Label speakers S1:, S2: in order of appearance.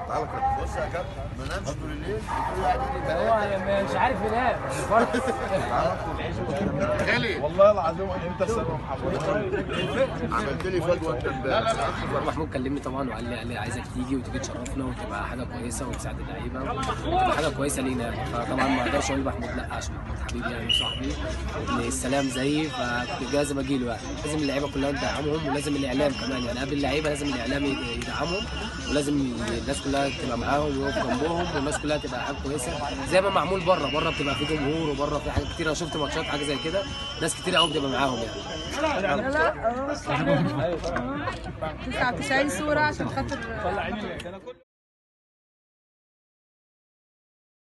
S1: تعالى كده بص يا كابتن ما نامش طول الليل بتقول قاعدين
S2: هو مش عارف ينام
S1: غالي
S3: والله العظيم انت السبب محمد
S1: عملت لي فجوه انت امبارح
S2: محمود كلمني طبعا وقال لي قال لي عايزك تيجي وتيجي تشرفنا وتبقى حاجه كويسه وتساعد اللعيبه وتبقى حاجه كويسه لينا يعني فطبعا ما اقدرش اقول لمحمود لا عشان محمود حبيبي يعني وصاحبي وابن السلام زيي فلازم اجي له يعني لازم اللعيبه كلها ندعمهم ولازم الاعلام كمان يعني قبل اللعيبه لازم الاعلام يدعمهم ولازم الناس كلها تبقى معاهم ويقف جنبهم والناس كلها تبقى حاجه كويسه زي ما معمول بره بره بتبقى في جمهور وبره في حاجات كتير انا شفت ماتشات حاجه زي كده ناس كتير قوي بتبقى معاهم يعني
S4: لا لا 99 صورة عشان خاطر